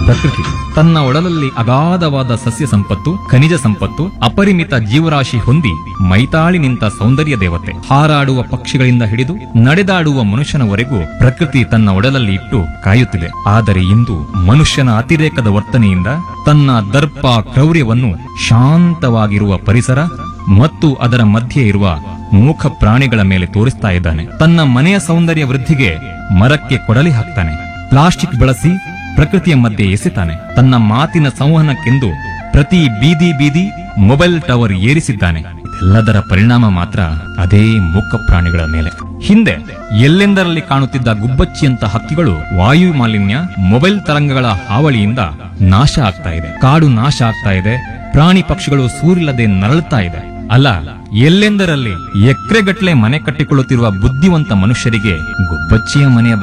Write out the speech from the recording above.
ಪ್ರಕೃತಿ ತನ್ನ ಒಡಲಲ್ಲಿ ಅಗಾಧವಾದ ಸಸ್ಯ ಸಂಪತ್ತು ಖನಿಜ ಸಂಪತ್ತು ಅಪರಿಮಿತ ಜೀವರಾಶಿ ಹೊಂದಿ ಮೈತಾಳಿ ನಿಂತ ಸೌಂದರ್ಯ ದೇವತೆ ಹಾರಾಡುವ ಪಕ್ಷಿಗಳಿಂದ ಹಿಡಿದು ನಡೆದಾಡುವ ಮನುಷ್ಯನವರೆಗೂ ಪ್ರಕೃತಿ ತನ್ನ ಒಡಲಲ್ಲಿ ಇಟ್ಟು ಕಾಯುತ್ತಿದೆ ಆದರೆ ಇಂದು ಮನುಷ್ಯನ ಅತಿರೇಕದ ವರ್ತನೆಯಿಂದ ತನ್ನ ದರ್ಪ ಕ್ರೌರ್ಯವನ್ನು ಶಾಂತವಾಗಿರುವ ಪರಿಸರ ಮತ್ತು ಅದರ ಮಧ್ಯೆ ಇರುವ ಮೂಕ ಪ್ರಾಣಿಗಳ ಮೇಲೆ ತೋರಿಸ್ತಾ ಇದ್ದಾನೆ ತನ್ನ ಮನೆಯ ಸೌಂದರ್ಯ ವೃದ್ಧಿಗೆ ಮರಕ್ಕೆ ಕೊಡಲಿ ಹಾಕ್ತಾನೆ ಪ್ಲಾಸ್ಟಿಕ್ ಬಳಸಿ ಪ್ರಕೃತಿಯ ಮಧ್ಯೆ ಎಸೆತಾನೆ ತನ್ನ ಮಾತಿನ ಸಂವಹನಕ್ಕೆಂದು ಪ್ರತಿ ಬೀದಿ ಬೀದಿ ಮೊಬೈಲ್ ಟವರ್ ಏರಿಸಿದ್ದಾನೆ ಇದೆಲ್ಲದರ ಪರಿಣಾಮ ಮಾತ್ರ ಅದೇ ಮೂಕ ಪ್ರಾಣಿಗಳ ಮೇಲೆ ಹಿಂದೆ ಎಲ್ಲೆಂದರಲ್ಲಿ ಕಾಣುತ್ತಿದ್ದ ಗುಬ್ಬಚ್ಚಿಯಂತ ಹಕ್ಕಿಗಳು ವಾಯು ಮಾಲಿನ್ಯ ಮೊಬೈಲ್ ತರಂಗಗಳ ಹಾವಳಿಯಿಂದ ನಾಶ ಆಗ್ತಾ ಇದೆ ಕಾಡು ನಾಶ ಆಗ್ತಾ ಇದೆ ಪ್ರಾಣಿ ಪಕ್ಷಿಗಳು ಸೂರಿಲ್ಲದೆ ನರಳುತ್ತಾ ಇದೆ ಅಲ್ಲ ಎಲ್ಲೆಂದರಲ್ಲಿ ಎಕರೆಗಟ್ಟಲೆ ಮನೆ ಕಟ್ಟಿಕೊಳ್ಳುತ್ತಿರುವ ಬುದ್ಧಿವಂತ ಮನುಷ್ಯರಿಗೆ ಗುಬ್ಬಚ್ಚಿಯ ಮನೆಯ